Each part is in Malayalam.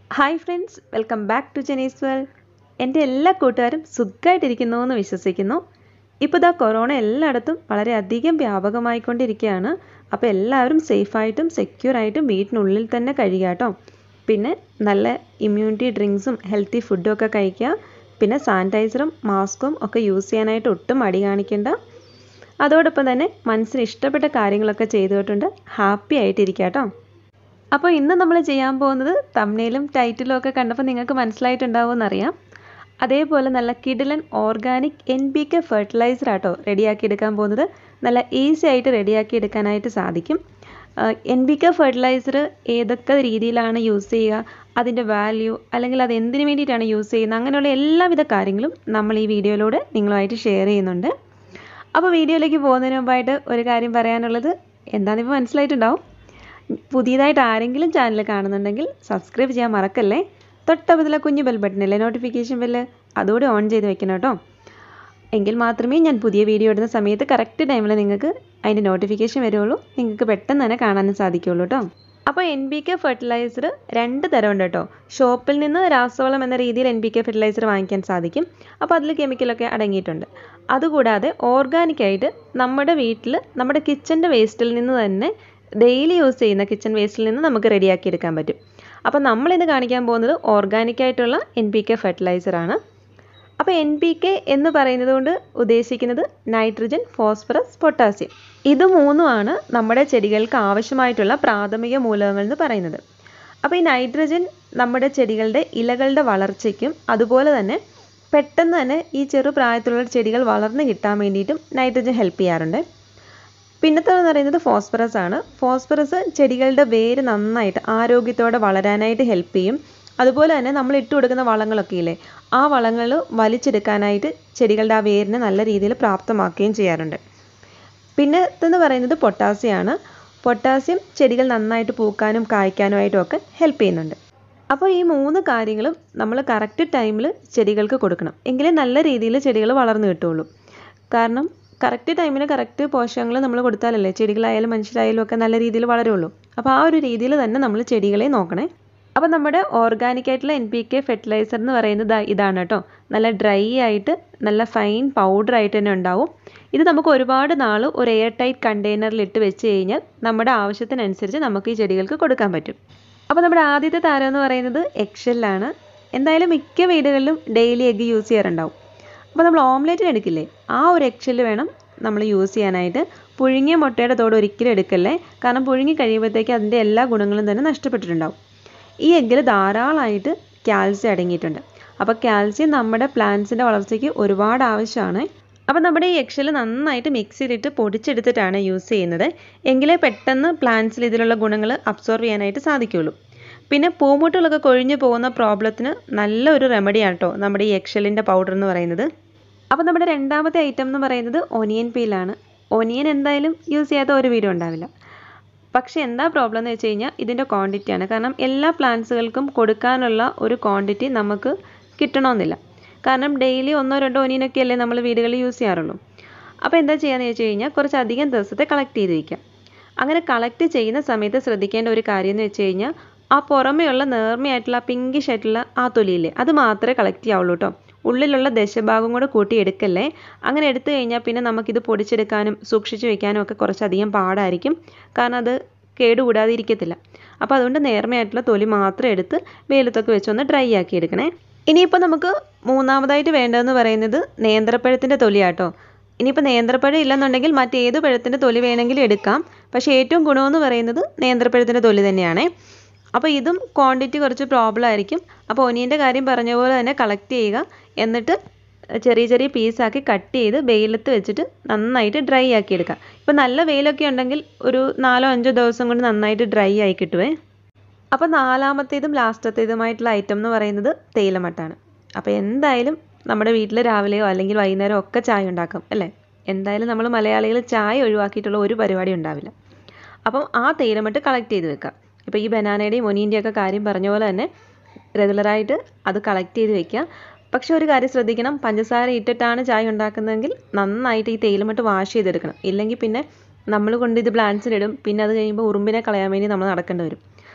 hi friends welcome back to Jeni's world എൻ്റെ എല്ലാ കൂട്ടുകാരും സുഖമായിട്ടിരിക്കുന്നു എന്ന് വിശ്വസിക്കുന്നു ഇപ്പോൾ ഇതാ കൊറോണ എല്ലായിടത്തും വളരെയധികം വ്യാപകമായിക്കൊണ്ടിരിക്കുകയാണ് അപ്പോൾ എല്ലാവരും സേഫായിട്ടും സെക്യൂറായിട്ടും വീട്ടിനുള്ളിൽ തന്നെ കഴിയുക കേട്ടോ പിന്നെ നല്ല ഇമ്മ്യൂണിറ്റി ഡ്രിങ്ക്സും ഹെൽത്തി ഫുഡും ഒക്കെ കഴിക്കുക പിന്നെ സാനിറ്റൈസറും മാസ്കും ഒക്കെ യൂസ് ചെയ്യാനായിട്ട് ഒട്ടും മടി കാണിക്കേണ്ട അതോടൊപ്പം തന്നെ മനസ്സിന് ഇഷ്ടപ്പെട്ട കാര്യങ്ങളൊക്കെ ചെയ്തുകൊണ്ടുണ്ട് ഹാപ്പി ആയിട്ടിരിക്കുക കേട്ടോ അപ്പോൾ ഇന്ന് നമ്മൾ ചെയ്യാൻ പോകുന്നത് തമ്നയിലും ടൈറ്റിലും ഒക്കെ കണ്ടപ്പോൾ നിങ്ങൾക്ക് മനസ്സിലായിട്ടുണ്ടാവുമെന്നറിയാം അതേപോലെ നല്ല കിഡിലൻ organic N P K fertiliser ആട്ടോ റെഡിയാക്കി എടുക്കാൻ പോകുന്നത് നല്ല ഈസി ആയിട്ട് റെഡിയാക്കി എടുക്കാനായിട്ട് സാധിക്കും എൻ ബി കെ ഫെർട്ടിലൈസർ ഏതൊക്കെ രീതിയിലാണ് യൂസ് ചെയ്യുക അതിൻ്റെ വാല്യൂ അല്ലെങ്കിൽ അത് എന്തിനു വേണ്ടിയിട്ടാണ് യൂസ് ചെയ്യുന്നത് അങ്ങനെയുള്ള എല്ലാവിധ കാര്യങ്ങളും നമ്മൾ ഈ വീഡിയോയിലൂടെ നിങ്ങളുമായിട്ട് ഷെയർ ചെയ്യുന്നുണ്ട് അപ്പോൾ വീഡിയോയിലേക്ക് പോകുന്നതിന് മുമ്പായിട്ട് ഒരു കാര്യം പറയാനുള്ളത് എന്താണെന്നിപ്പോൾ മനസ്സിലായിട്ടുണ്ടാവും പുതിയതായിട്ട് ആരെങ്കിലും ചാനൽ കാണുന്നുണ്ടെങ്കിൽ സബ്സ്ക്രൈബ് ചെയ്യാൻ മറക്കല്ലേ തൊട്ടപ്പതിലെ കുഞ്ഞു ബെൽ ബട്ടണില്ലേ നോട്ടിഫിക്കേഷൻ ബെല്ല് അതുകൂടി ഓൺ ചെയ്ത് വെക്കണം കേട്ടോ എങ്കിൽ മാത്രമേ ഞാൻ പുതിയ വീഡിയോ ഇടുന്ന സമയത്ത് കറക്റ്റ് ടൈമിൽ നിങ്ങൾക്ക് അതിൻ്റെ നോട്ടിഫിക്കേഷൻ വരുള്ളൂ നിങ്ങൾക്ക് പെട്ടെന്ന് തന്നെ കാണാനും സാധിക്കുള്ളൂ കേട്ടോ അപ്പോൾ എൻ ബി കെ ഫെർട്ടിലൈസർ രണ്ട് തരമുണ്ട് കേട്ടോ ഷോപ്പിൽ നിന്ന് രാസവളം എന്ന രീതിയിൽ എൻ ബി കെ ഫെർട്ടിലൈസർ വാങ്ങിക്കാൻ സാധിക്കും അപ്പോൾ അതിൽ കെമിക്കലൊക്കെ അടങ്ങിയിട്ടുണ്ട് അതുകൂടാതെ ഓർഗാനിക്കായിട്ട് നമ്മുടെ വീട്ടിൽ നമ്മുടെ കിച്ചൻ്റെ വേസ്റ്റിൽ നിന്ന് തന്നെ ഡെയിലി യൂസ് ചെയ്യുന്ന കിച്ചൺ വേസ്റ്റിൽ നിന്ന് നമുക്ക് റെഡിയാക്കി എടുക്കാൻ പറ്റും അപ്പോൾ നമ്മളിന്ന് കാണിക്കാൻ പോകുന്നത് ഓർഗാനിക് ആയിട്ടുള്ള എൻ പി കെ ഫെർട്ടിലൈസറാണ് അപ്പോൾ എൻ പി കെ എന്ന് പറയുന്നത് കൊണ്ട് ഉദ്ദേശിക്കുന്നത് നൈട്രജൻ ഫോസ്ഫറസ് പൊട്ടാസ്യം ഇത് മൂന്നുമാണ് നമ്മുടെ ചെടികൾക്ക് ആവശ്യമായിട്ടുള്ള പ്രാഥമിക മൂലകങ്ങൾ എന്ന് പറയുന്നത് അപ്പോൾ ഈ നൈട്രജൻ നമ്മുടെ ചെടികളുടെ ഇലകളുടെ വളർച്ചയ്ക്കും അതുപോലെ തന്നെ പെട്ടെന്ന് തന്നെ ഈ ചെറുപ്രായത്തിലുള്ള ചെടികൾ വളർന്നു കിട്ടാൻ വേണ്ടിയിട്ടും നൈട്രജൻ ഹെൽപ്പ് ചെയ്യാറുണ്ട് പിന്നത്തേന്ന് പറയുന്നത് ഫോസ്ഫറസ് ആണ് ഫോസ്ഫറസ് ചെടികളുടെ വേര് നന്നായിട്ട് ആരോഗ്യത്തോടെ വളരാനായിട്ട് ഹെൽപ്പ് ചെയ്യും അതുപോലെ തന്നെ നമ്മൾ ഇട്ട് കൊടുക്കുന്ന വളങ്ങളൊക്കെ ഇല്ലേ ആ വളങ്ങൾ വലിച്ചെടുക്കാനായിട്ട് ചെടികളുടെ ആ വേരിനെ നല്ല രീതിയിൽ പ്രാപ്തമാക്കുകയും ചെയ്യാറുണ്ട് പിന്നത്തെന്ന് പറയുന്നത് പൊട്ടാസ്യമാണ് പൊട്ടാസ്യം ചെടികൾ നന്നായിട്ട് പൂക്കാനും കായ്ക്കാനുമായിട്ടും ഒക്കെ ഹെൽപ്പ് ചെയ്യുന്നുണ്ട് അപ്പോൾ ഈ മൂന്ന് കാര്യങ്ങളും നമ്മൾ കറക്റ്റ് ടൈമിൽ ചെടികൾക്ക് കൊടുക്കണം എങ്കിലേ നല്ല രീതിയിൽ ചെടികൾ വളർന്നു കിട്ടുള്ളൂ കാരണം കറക്റ്റ് ടൈമിന് കറക്റ്റ് പോഷകങ്ങൾ നമ്മൾ കൊടുത്താലല്ലേ ചെടികളായാലും മനുഷ്യരായാലും ഒക്കെ നല്ല രീതിയിൽ വളരുള്ളൂ അപ്പോൾ ആ ഒരു രീതിയിൽ തന്നെ നമ്മൾ ചെടികളെ നോക്കണേ അപ്പോൾ നമ്മുടെ ഓർഗാനിക് ആയിട്ടുള്ള എൻ പി കെ ഫെർട്ടിലൈസർ എന്ന് പറയുന്നത് ഇതാണ് കേട്ടോ നല്ല ഡ്രൈ ആയിട്ട് നല്ല ഫൈൻ പൗഡർ ആയിട്ട് തന്നെ ഉണ്ടാവും ഇത് നമുക്ക് ഒരുപാട് നാൾ ഒരു എയർ ടൈറ്റ് കണ്ടെയ്നറിൽ ഇട്ട് വെച്ച് കഴിഞ്ഞാൽ നമ്മുടെ ആവശ്യത്തിനനുസരിച്ച് നമുക്ക് ഈ ചെടികൾക്ക് കൊടുക്കാൻ പറ്റും അപ്പോൾ നമ്മുടെ ആദ്യത്തെ താരം എന്ന് പറയുന്നത് എക്ഷലാണ് എന്തായാലും മിക്ക വീടുകളിലും ഡെയിലി എഗ്ഗ് യൂസ് ചെയ്യാറുണ്ടാവും അപ്പോൾ നമ്മൾ ഓംലേറ്റിന് എടുക്കില്ലേ ആ ഒരു എക്ഷല് വേണം നമ്മൾ യൂസ് ചെയ്യാനായിട്ട് പുഴുങ്ങിയ മുട്ടയുടെ തോട് ഒരിക്കലും എടുക്കല്ലേ കാരണം പുഴുങ്ങി കഴിയുമ്പോഴത്തേക്ക് അതിൻ്റെ എല്ലാ ഗുണങ്ങളും തന്നെ നഷ്ടപ്പെട്ടിട്ടുണ്ടാവും ഈ എഗ്ഗിൽ ധാരാളമായിട്ട് കാൽസ്യം അടങ്ങിയിട്ടുണ്ട് അപ്പോൾ കാൽസ്യം നമ്മുടെ പ്ലാന്റ്സിൻ്റെ വളർച്ചയ്ക്ക് ഒരുപാട് ആവശ്യമാണ് അപ്പോൾ നമ്മുടെ ഈ എക്ഷൽ നന്നായിട്ട് മിക്സിയിലിട്ട് പൊടിച്ചെടുത്തിട്ടാണ് യൂസ് ചെയ്യുന്നത് എങ്കിലേ പെട്ടെന്ന് പ്ലാന്റ്സിൽ ഇതിലുള്ള ഗുണങ്ങൾ അബ്സോർവ് ചെയ്യാനായിട്ട് സാധിക്കുകയുള്ളൂ പിന്നെ പൂമുട്ടുകളൊക്കെ കൊഴിഞ്ഞു പോകുന്ന പ്രോബ്ലത്തിന് നല്ലൊരു റെമഡിയാണ് കേട്ടോ നമ്മുടെ ഈ എക്ഷലിൻ്റെ പൗഡർ എന്ന് പറയുന്നത് അപ്പോൾ നമ്മുടെ രണ്ടാമത്തെ ഐറ്റം എന്ന് പറയുന്നത് ഒനിയൻ പീലാണ് ഒനിയൻ എന്തായാലും യൂസ് ചെയ്യാത്ത ഒരു വീഡിയോ ഉണ്ടാവില്ല പക്ഷേ എന്താ പ്രോബ്ലം എന്ന് വെച്ച് കഴിഞ്ഞാൽ ഇതിൻ്റെ ക്വാണ്ടിറ്റിയാണ് കാരണം എല്ലാ പ്ലാന്റ്സുകൾക്കും കൊടുക്കാനുള്ള ഒരു ക്വാണ്ടിറ്റി നമുക്ക് കിട്ടണമെന്നില്ല കാരണം ഡെയിലി ഒന്നോ രണ്ടോ ഒനിയനൊക്കെ അല്ലേ നമ്മൾ വീടുകളിൽ യൂസ് ചെയ്യാറുള്ളൂ അപ്പോൾ എന്താ ചെയ്യാന്ന് വെച്ച് കഴിഞ്ഞാൽ കുറച്ചധികം ദിവസത്തെ കളക്ട് ചെയ്ത് വയ്ക്കാം അങ്ങനെ കളക്ട് ചെയ്യുന്ന സമയത്ത് ശ്രദ്ധിക്കേണ്ട ഒരു കാര്യം എന്ന് വെച്ച് കഴിഞ്ഞാൽ ആ പുറമെയുള്ള നേർമയായിട്ടുള്ള പിങ്കിഷ് ആയിട്ടുള്ള ആ തൊലിയില്ലേ അത് മാത്രമേ കളക്ട് ചെയ്യാവുള്ളൂ കേട്ടോ ഉള്ളിലുള്ള ദശഭാഗം കൂടെ കൂട്ടി എടുക്കല്ലേ അങ്ങനെ എടുത്തു കഴിഞ്ഞാൽ പിന്നെ നമുക്കിത് പൊടിച്ചെടുക്കാനും സൂക്ഷിച്ച് വെക്കാനും ഒക്കെ കുറച്ചധികം പാടായിരിക്കും കാരണം അത് കേടുകൂടാതെ ഇരിക്കത്തില്ല അപ്പോൾ അതുകൊണ്ട് നേർമയായിട്ടുള്ള തൊലി മാത്രം എടുത്ത് വെയിലത്തൊക്കെ വെച്ചൊന്ന് ഡ്രൈ ആക്കി എടുക്കണേ ഇനിയിപ്പോൾ നമുക്ക് മൂന്നാമതായിട്ട് വേണ്ടതെന്ന് പറയുന്നത് നേന്ത്രപ്പഴത്തിൻ്റെ തൊലിയാട്ടോ ഇനിയിപ്പോൾ നേന്ത്രപ്പഴം ഇല്ലെന്നുണ്ടെങ്കിൽ മറ്റേത് പഴത്തിൻ്റെ തൊലി വേണമെങ്കിലും എടുക്കാം പക്ഷേ ഏറ്റവും ഗുണമെന്ന് പറയുന്നത് നേന്ത്രപ്പഴത്തിൻ്റെ തൊലി തന്നെയാണ് അപ്പോൾ ഇതും ക്വാണ്ടിറ്റി കുറച്ച് പ്രോബ്ലം ആയിരിക്കും അപ്പോൾ ഒനിയൻ്റെ കാര്യം പറഞ്ഞ പോലെ തന്നെ കളക്ട് ചെയ്യുക എന്നിട്ട് ചെറിയ ചെറിയ പീസാക്കി കട്ട് ചെയ്ത് വെയിലത്ത് വെച്ചിട്ട് നന്നായിട്ട് ഡ്രൈ ആക്കി എടുക്കുക ഇപ്പോൾ നല്ല വെയിലൊക്കെ ഉണ്ടെങ്കിൽ ഒരു നാലോ അഞ്ചോ ദിവസം കൊണ്ട് നന്നായിട്ട് ഡ്രൈ ആയി കിട്ടുവേ അപ്പോൾ നാലാമത്തേതും ലാസ്റ്റത്തേതുമായിട്ടുള്ള ഐറ്റം എന്ന് പറയുന്നത് തേയിലമട്ടാണ് അപ്പോൾ എന്തായാലും നമ്മുടെ വീട്ടിൽ രാവിലെയോ അല്ലെങ്കിൽ വൈകുന്നേരമോ ഒക്കെ ചായ ഉണ്ടാക്കാം അല്ലേ എന്തായാലും നമ്മൾ മലയാളികൾ ചായ ഒഴിവാക്കിയിട്ടുള്ള ഒരു പരിപാടി ഉണ്ടാവില്ല അപ്പം ആ തേയിലമട്ട് കളക്ട് ചെയ്ത് വെക്കുക ഇപ്പോൾ ഈ ബനാനയുടെയും ഒനീൻ്റെയും ഒക്കെ കാര്യം പറഞ്ഞ പോലെ തന്നെ റെഗുലറായിട്ട് അത് കളക്ട് ചെയ്ത് വെക്കുക പക്ഷെ ഒരു കാര്യം ശ്രദ്ധിക്കണം പഞ്ചസാര ഇട്ടിട്ടാണ് ചായ ഉണ്ടാക്കുന്നതെങ്കിൽ നന്നായിട്ട് ഈ തേയിലമട്ട് വാഷ് ചെയ്തെടുക്കണം ഇല്ലെങ്കിൽ പിന്നെ നമ്മൾ കൊണ്ട് ഇത് പ്ലാന്റ്സിലിടും പിന്നെ അത് കഴിയുമ്പോൾ ഉറുമ്പിനെ കളയാൻ വേണ്ടി നമ്മൾ നടക്കേണ്ടി വരും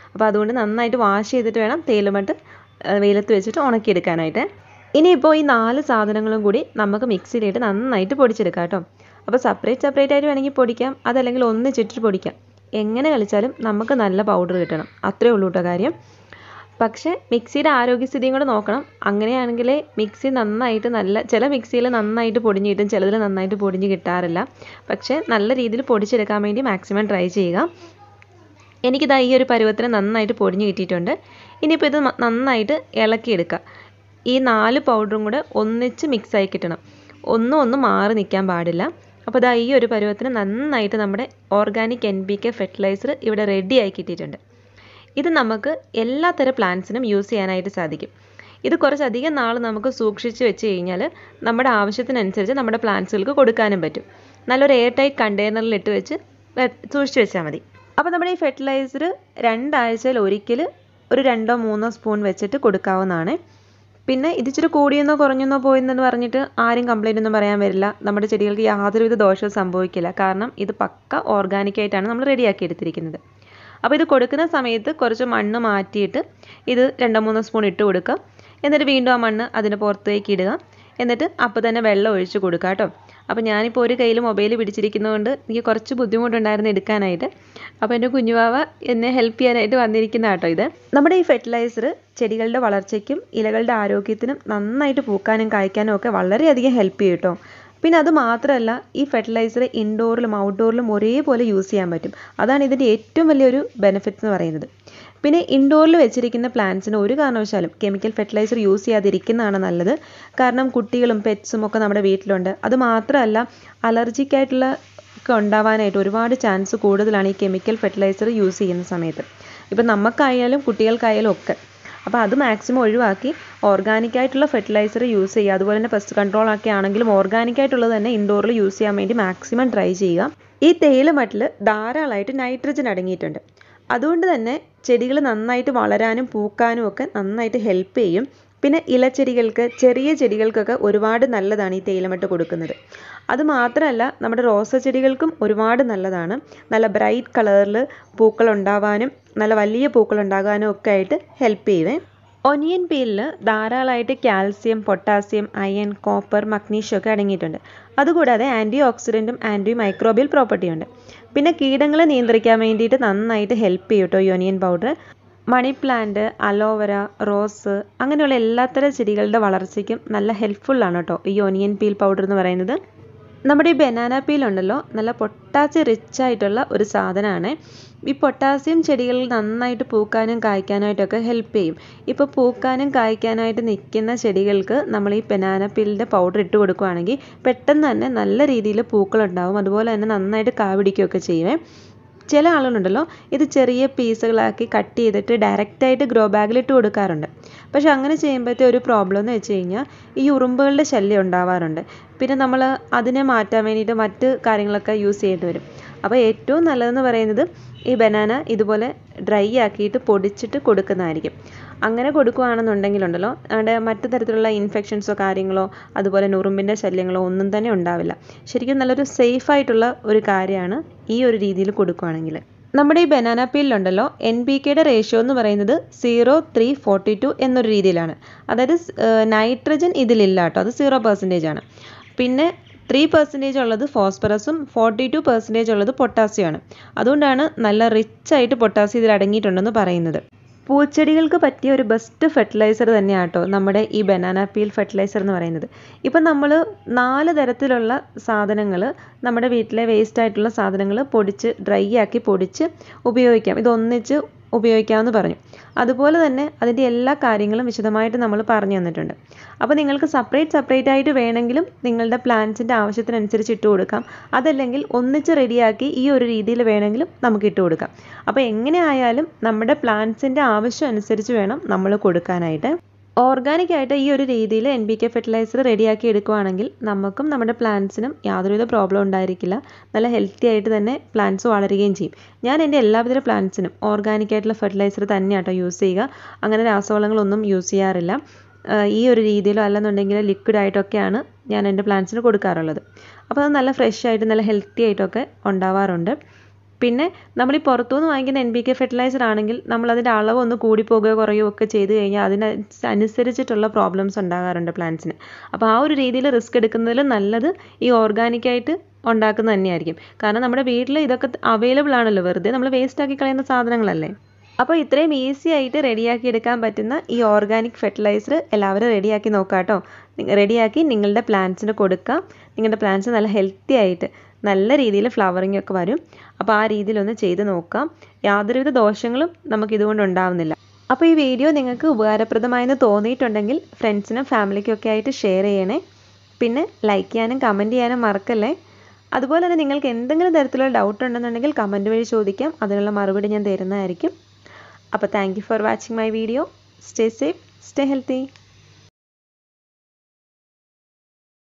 അപ്പോൾ അതുകൊണ്ട് നന്നായിട്ട് വാഷ് ചെയ്തിട്ട് വേണം തേയിലമട്ട് വെയിലത്ത് വെച്ചിട്ട് ഉണക്കിയെടുക്കാനായിട്ട് ഇനിയിപ്പോൾ ഈ നാല് സാധനങ്ങളും കൂടി നമുക്ക് മിക്സിയിലിട്ട് നന്നായിട്ട് പൊടിച്ചെടുക്കാം കേട്ടോ അപ്പോൾ സെപ്പറേറ്റ് സെപ്പറേറ്റ് ആയിട്ട് വേണമെങ്കിൽ പൊടിക്കാം അതല്ലെങ്കിൽ ഒന്നിച്ചിട്ട് പൊടിക്കാം എങ്ങനെ കളിച്ചാലും നമുക്ക് നല്ല പൗഡർ കിട്ടണം അത്രേ ഉള്ളൂ കേട്ടോ കാര്യം പക്ഷേ മിക്സിയുടെ ആരോഗ്യസ്ഥിതിയും കൂടെ നോക്കണം അങ്ങനെയാണെങ്കിൽ മിക്സി നന്നായിട്ട് നല്ല ചില മിക്സിയിൽ നന്നായിട്ട് പൊടിഞ്ഞ് കിട്ടും ചിലതിൽ നന്നായിട്ട് പൊടിഞ്ഞ് കിട്ടാറില്ല പക്ഷേ നല്ല രീതിയിൽ പൊടിച്ചെടുക്കാൻ വേണ്ടി മാക്സിമം ട്രൈ ചെയ്യുക എനിക്കിതാ ഈ ഒരു പരുവത്തിന് നന്നായിട്ട് പൊടിഞ്ഞ് കിട്ടിയിട്ടുണ്ട് ഇനിയിപ്പോൾ ഇത് നന്നായിട്ട് ഇളക്കിയെടുക്കുക ഈ നാല് പൗഡറും കൂടെ ഒന്നിച്ച് മിക്സായി കിട്ടണം ഒന്നും ഒന്നും മാറി നിൽക്കാൻ പാടില്ല അപ്പോൾ ഇതാ ഈ ഒരു പരുവത്തിന് നന്നായിട്ട് നമ്മുടെ organic N P K fertiliser ഇവിടെ റെഡി ആയി കിട്ടിയിട്ടുണ്ട് ഇത് നമുക്ക് എല്ലാത്തരം പ്ലാന്റ്സിനും യൂസ് ചെയ്യാനായിട്ട് സാധിക്കും ഇത് കുറച്ചധികം നാൾ നമുക്ക് സൂക്ഷിച്ച് വെച്ച് കഴിഞ്ഞാൽ നമ്മുടെ ആവശ്യത്തിനനുസരിച്ച് നമ്മുടെ പ്ലാന്റ്സുകൾക്ക് കൊടുക്കാനും പറ്റും നല്ലൊരു എയർ ടൈറ്റ് കണ്ടെയ്നറിൽ ഇട്ട് വെച്ച് സൂക്ഷിച്ച് വെച്ചാൽ മതി അപ്പോൾ നമ്മുടെ ഈ ഫെർട്ടിലൈസർ രണ്ടാഴ്ചയിൽ ഒരിക്കൽ ഒരു രണ്ടോ മൂന്നോ സ്പൂൺ വെച്ചിട്ട് കൊടുക്കാവുന്നതാണ് പിന്നെ ഇതിച്ചിരി കൂടിയെന്നോ കുറഞ്ഞെന്നോ പോയെന്ന് പറഞ്ഞിട്ട് ആരും കംപ്ലൈൻ്റ് ഒന്നും പറയാൻ വരില്ല നമ്മുടെ ചെടികൾക്ക് യാതൊരുവിധ ദോഷവും സംഭവിക്കില്ല കാരണം ഇത് പക്ക ഓർഗാനിക്കായിട്ടാണ് നമ്മൾ റെഡിയാക്കി എടുത്തിരിക്കുന്നത് അപ്പോൾ ഇത് കൊടുക്കുന്ന സമയത്ത് കുറച്ച് മണ്ണ് മാറ്റിയിട്ട് ഇത് രണ്ടോ മൂന്നോ സ്പൂൺ ഇട്ട് കൊടുക്കുക എന്നിട്ട് വീണ്ടും ആ മണ്ണ് അതിന് പുറത്തേക്ക് ഇടുക എന്നിട്ട് അപ്പോൾ തന്നെ വെള്ളം ഒഴിച്ച് കൊടുക്കുക കേട്ടോ അപ്പോൾ ഞാനിപ്പോൾ ഒരു കയ്യിൽ മൊബൈൽ പിടിച്ചിരിക്കുന്നതുകൊണ്ട് എനിക്ക് കുറച്ച് ബുദ്ധിമുട്ടുണ്ടായിരുന്നു എടുക്കാനായിട്ട് അപ്പോൾ എൻ്റെ കുഞ്ഞുവാവ എന്നെ ഹെൽപ്പ് ചെയ്യാനായിട്ട് വന്നിരിക്കുന്ന കേട്ടോ ഇത് നമ്മുടെ ഈ ഫെർട്ടിലൈസർ ചെടികളുടെ വളർച്ചയ്ക്കും ഇലകളുടെ ആരോഗ്യത്തിനും നന്നായിട്ട് പൂക്കാനും കായ്ക്കാനും ഒക്കെ വളരെയധികം ഹെൽപ്പ് ചെയ്യും കേട്ടോ പിന്നെ അത് മാത്രമല്ല ഈ ഫെർട്ടിലൈസർ ഇൻഡോറിലും ഔട്ട്ഡോറിലും ഒരേപോലെ യൂസ് ചെയ്യാൻ പറ്റും അതാണ് ഇതിൻ്റെ ഏറ്റവും വലിയൊരു ബെനിഫിറ്റ് എന്ന് പറയുന്നത് പിന്നെ ഇൻഡോറിൽ വെച്ചിരിക്കുന്ന പ്ലാന്റ്സിന് ഒരു കാരണവശാലും കെമിക്കൽ ഫെർട്ടിലൈസർ യൂസ് ചെയ്യാതിരിക്കുന്നതാണ് നല്ലത് കാരണം കുട്ടികളും പെറ്റ്സും ഒക്കെ നമ്മുടെ വീട്ടിലുണ്ട് അത് മാത്രമല്ല അലർജിക് ആയിട്ടുള്ള ഒക്കെ ഉണ്ടാവാനായിട്ട് ഒരുപാട് ചാൻസ് കൂടുതലാണ് ഈ കെമിക്കൽ ഫെർട്ടിലൈസർ യൂസ് ചെയ്യുന്ന സമയത്ത് ഇപ്പം നമുക്കായാലും കുട്ടികൾക്കായാലും ഒക്കെ അപ്പോൾ അത് മാക്സിമം ഒഴിവാക്കി ഓർഗാനിക് ആയിട്ടുള്ള ഫെർട്ടിലൈസർ യൂസ് ചെയ്യുക അതുപോലെ തന്നെ പെസ്റ്റ് കൺട്രോൾ ഒക്കെ ആണെങ്കിലും ഓർഗാനിക് ആയിട്ടുള്ളത് തന്നെ ഇൻഡോറിൽ യൂസ് ചെയ്യാൻ വേണ്ടി മാക്സിമം ട്രൈ ചെയ്യുക ഈ തേയിലമട്ടിൽ ധാരാളമായിട്ട് നൈട്രജൻ അടങ്ങിയിട്ടുണ്ട് അതുകൊണ്ട് തന്നെ ചെടികൾ നന്നായിട്ട് വളരാനും പൂക്കാനും ഒക്കെ നന്നായിട്ട് ഹെൽപ്പ് ചെയ്യും പിന്നെ ഇലച്ചെടികൾക്ക് ചെറിയ ചെടികൾക്കൊക്കെ ഒരുപാട് നല്ലതാണ് ഈ തേയിലമട്ട് കൊടുക്കുന്നത് അത് മാത്രമല്ല നമ്മുടെ റോസ ചെടികൾക്കും ഒരുപാട് നല്ലതാണ് നല്ല ബ്രൈറ്റ് കളറിൽ പൂക്കൾ ഉണ്ടാവാനും നല്ല വലിയ പൂക്കൾ ഉണ്ടാകാനും ഒക്കെ ആയിട്ട് ഹെൽപ്പ് ചെയ്യുവേ ഒനിയൻ പീലിൽ ധാരാളമായിട്ട് calcium potassium iron copper magnesium ഒക്കെ അടങ്ങിയിട്ടുണ്ട് അതുകൂടാതെ ആൻറ്റി ഓക്സിഡൻറ്റും ആൻറ്റി മൈക്രോബിയൽ പ്രോപ്പർട്ടിയുണ്ട് പിന്നെ കീടങ്ങളെ നിയന്ത്രിക്കാൻ വേണ്ടിയിട്ട് നന്നായിട്ട് ഹെൽപ്പ് ചെയ്യും കേട്ടോ ഈ onion powder money plant aloe vera rose അങ്ങനെയുള്ള എല്ലാത്തരം ചെടികളുടെ വളർച്ചയ്ക്കും നല്ല ഹെൽപ്ഫുള്ളാണ് കേട്ടോ ഈ ഒനിയൻ പീൽ പൗഡർ എന്ന് പറയുന്നത് നമ്മുടെ ഈ ബനാന പീൽ ഉണ്ടല്ലോ നല്ല പൊട്ടാസ്യം റിച്ച് ആയിട്ടുള്ള ഒരു സാധനമാണ് ഈ പൊട്ടാസ്യം ചെടികളിൽ നന്നായിട്ട് പൂക്കാനും കായ്ക്കാനായിട്ടൊക്കെ ഹെൽപ്പ് ചെയ്യും ഇപ്പോൾ പൂക്കാനും കായ്ക്കാനായിട്ട് നിൽക്കുന്ന ചെടികൾക്ക് നമ്മൾ ഈ ബനാന പീലിൻ്റെ പൗഡർ ഇട്ട് കൊടുക്കുകയാണെങ്കിൽ പെട്ടെന്ന് തന്നെ നല്ല രീതിയിൽ പൂക്കളുണ്ടാവും അതുപോലെ തന്നെ നന്നായിട്ട് കാ പിടിക്കുകയൊക്കെ ചെയ്യുമേ ചില ആളുകളുണ്ടല്ലോ ഇത് ചെറിയ പീസുകളാക്കി കട്ട് ചെയ്തിട്ട് ഡയറക്റ്റായിട്ട് ഗ്രോ ബാഗിൽ ഇട്ട് കൊടുക്കാറുണ്ട് പക്ഷെ അങ്ങനെ ചെയ്യുമ്പോഴത്തെ ഒരു പ്രോബ്ലം എന്ന് വെച്ച് കഴിഞ്ഞാൽ ഈ ഉറുമ്പുകളുടെ ശല്യം ഉണ്ടാവാറുണ്ട് പിന്നെ നമ്മൾ അതിനെ മാറ്റാൻ വേണ്ടിയിട്ട് മറ്റ് കാര്യങ്ങളൊക്കെ യൂസ് ചെയ്യേണ്ടി വരും അപ്പോൾ ഏറ്റവും നല്ലതെന്ന് പറയുന്നത് ഈ ബനാന ഇതുപോലെ ഡ്രൈ ആക്കിയിട്ട് പൊടിച്ചിട്ട് കൊടുക്കുന്നതായിരിക്കും അങ്ങനെ കൊടുക്കുകയാണെന്നുണ്ടെങ്കിലുണ്ടല്ലോ അവിടെ മറ്റു തരത്തിലുള്ള ഇൻഫെക്ഷൻസോ കാര്യങ്ങളോ അതുപോലെ ഉറുമ്പിൻ്റെ ശല്യങ്ങളോ ഒന്നും തന്നെ ഉണ്ടാവില്ല ശരിക്കും നല്ലൊരു സേഫ് ആയിട്ടുള്ള ഒരു കാര്യമാണ് ഈ ഒരു രീതിയിൽ കൊടുക്കുകയാണെങ്കിൽ നമ്മുടെ ഈ ബനാന പീലിലുണ്ടല്ലോ എൻ പി കെയുടെ റേഷ്യോ എന്ന് പറയുന്നത് സീറോ ത്രീ ഫോർട്ടി ടു എന്നൊരു രീതിയിലാണ് അതായത് നൈട്രജൻ ഇതിലില്ല കേട്ടോ അത് സീറോ പെർസെൻറ്റേജ് ആണ് പിന്നെ ത്രീ പെർസെൻറ്റേജ് ഉള്ളത് ഫോസ്ഫറസും ഫോർട്ടി ടു പെർസെൻറ്റേജ് ഉള്ളത് പൊട്ടാസ്യമാണ് അതുകൊണ്ടാണ് നല്ല റിച്ച് ആയിട്ട് പൊട്ടാസ്യം ഇതിൽ അടങ്ങിയിട്ടുണ്ടെന്ന് പറയുന്നത് പൂച്ചെടികൾക്ക് പറ്റിയ ഒരു ബെസ്റ്റ് ഫെർട്ടിലൈസർ തന്നെയാണ് കേട്ടോ നമ്മുടെ ഈ ബനാന പീൽ ഫെർട്ടിലൈസർ എന്ന് പറയുന്നത് ഇപ്പം നമ്മൾ നാല് തരത്തിലുള്ള സാധനങ്ങൾ നമ്മുടെ വീട്ടിലെ വേസ്റ്റ് ആയിട്ടുള്ള സാധനങ്ങൾ പൊടിച്ച് ഡ്രൈ ആക്കി പൊടിച്ച് ഉപയോഗിക്കാം ഇതൊന്നിച്ച് ഉപയോഗിക്കാമെന്ന് പറഞ്ഞു അതുപോലെ തന്നെ അതിൻ്റെ എല്ലാ കാര്യങ്ങളും വിശദമായിട്ട് നമ്മൾ പറഞ്ഞു തന്നിട്ടുണ്ട് അപ്പോൾ നിങ്ങൾക്ക് സെപ്പറേറ്റ് സെപ്പറേറ്റ് ആയിട്ട് വേണമെങ്കിലും നിങ്ങളുടെ പ്ലാന്റ്സിൻ്റെ ആവശ്യത്തിനനുസരിച്ച് ഇട്ട് കൊടുക്കാം അതല്ലെങ്കിൽ ഒന്നിച്ച് റെഡിയാക്കി ഈ ഒരു രീതിയിൽ വേണമെങ്കിലും നമുക്ക് ഇട്ട് കൊടുക്കാം അപ്പോൾ എങ്ങനെ ആയാലും നമ്മുടെ പ്ലാന്റ്സിൻ്റെ ആവശ്യം അനുസരിച്ച് വേണം നമ്മൾ കൊടുക്കാനായിട്ട് ഓർഗാനിക് ആയിട്ട് ഈ ഒരു രീതിയിൽ എൻ ബി കെ ഫെർട്ടിലൈസർ റെഡിയാക്കി എടുക്കുവാണെങ്കിൽ നമുക്കും നമ്മുടെ പ്ലാന്റ്സിനും യാതൊരുവിധ പ്രോബ്ലം ഉണ്ടായിരിക്കില്ല നല്ല ഹെൽത്തി ആയിട്ട് തന്നെ പ്ലാന്റ്സ് വളരുകയും ചെയ്യും ഞാൻ എൻ്റെ എല്ലാവിധ പ്ലാന്റ്സിനും ഓർഗാനിക് ആയിട്ടുള്ള ഫെർട്ടിലൈസർ തന്നെയാട്ടോ യൂസ് ചെയ്യുക അങ്ങനെ രാസവളങ്ങളൊന്നും യൂസ് ചെയ്യാറില്ല ഈ ഒരു രീതിയിലോ അല്ലെന്നുണ്ടെങ്കിൽ ലിക്വിഡ് ആയിട്ടൊക്കെയാണ് ഞാൻ എൻ്റെ പ്ലാന്റ്സിന് കൊടുക്കാറുള്ളത് അപ്പോൾ അത് നല്ല ഫ്രഷ് ആയിട്ട് നല്ല ഹെൽത്തി ആയിട്ടൊക്കെ ഉണ്ടാവാറുണ്ട് പിന്നെ നമ്മൾ ഈ പുറത്തുനിന്ന് വാങ്ങിക്കുന്ന എൻ ബി കെ ഫെർട്ടിലൈസർ ആണെങ്കിൽ നമ്മൾ അതിൻ്റെ അളവ് ഒന്ന് കൂടിപ്പോകുകയോ കുറയുകയോ ഒക്കെ ചെയ്ത് കഴിഞ്ഞാൽ അതിന് അനുസരിച്ചിട്ടുള്ള പ്രോബ്ലംസ് ഉണ്ടാകാറുണ്ട് പ്ലാന്റ്സിന് അപ്പോൾ ആ ഒരു രീതിയിൽ റിസ്ക് എടുക്കുന്നതിൽ നല്ലത് ഈ ഓർഗാനിക്കായിട്ട് ഉണ്ടാക്കുന്നത് തന്നെയായിരിക്കും കാരണം നമ്മുടെ വീട്ടിൽ ഇതൊക്കെ അവൈലബിൾ ആണല്ലോ വെറുതെ നമ്മൾ വേസ്റ്റ് ആക്കി കളയുന്ന സാധനങ്ങളല്ലേ അപ്പോൾ ഇത്രയും ഈസി ആയിട്ട് റെഡിയാക്കി എടുക്കാൻ പറ്റുന്ന ഈ ഓർഗാനിക് ഫെർട്ടിലൈസർ എല്ലാവരും റെഡിയാക്കി നോക്കാം കേട്ടോ റെഡിയാക്കി നിങ്ങളുടെ പ്ലാന്റ്സിന് കൊടുക്കാം നിങ്ങളുടെ പ്ലാന്റ്സ് നല്ല ഹെൽത്തി ആയിട്ട് നല്ല രീതിയിൽ ഫ്ലവറിംഗ് ഒക്കെ വരും അപ്പോൾ ആ രീതിയിലൊന്ന് ചെയ്ത് നോക്കാം യാതൊരുവിധ ദോഷങ്ങളും നമുക്ക് ഇതുകൊണ്ട് ഉണ്ടാവുന്നില്ല അപ്പോൾ ഈ വീഡിയോ നിങ്ങൾക്ക് ഉപകാരപ്രദമായെന്ന് തോന്നിയിട്ടുണ്ടെങ്കിൽ ഫ്രണ്ട്സിനും ഫാമിലിക്കും ഒക്കെ ആയിട്ട് ഷെയർ ചെയ്യണേ പിന്നെ ലൈക്ക് ചെയ്യാനും കമൻറ്റ് ചെയ്യാനും മറക്കല്ലേ അതുപോലെ തന്നെ നിങ്ങൾക്ക് എന്തെങ്കിലും തരത്തിലുള്ള ഡൗട്ട് ഉണ്ടെന്നുണ്ടെങ്കിൽ കമൻറ്റ് വഴി ചോദിക്കാം അതിനുള്ള മറുപടി ഞാൻ തരുന്നതായിരിക്കും അപ്പോൾ thank you for watching my video stay safe stay healthy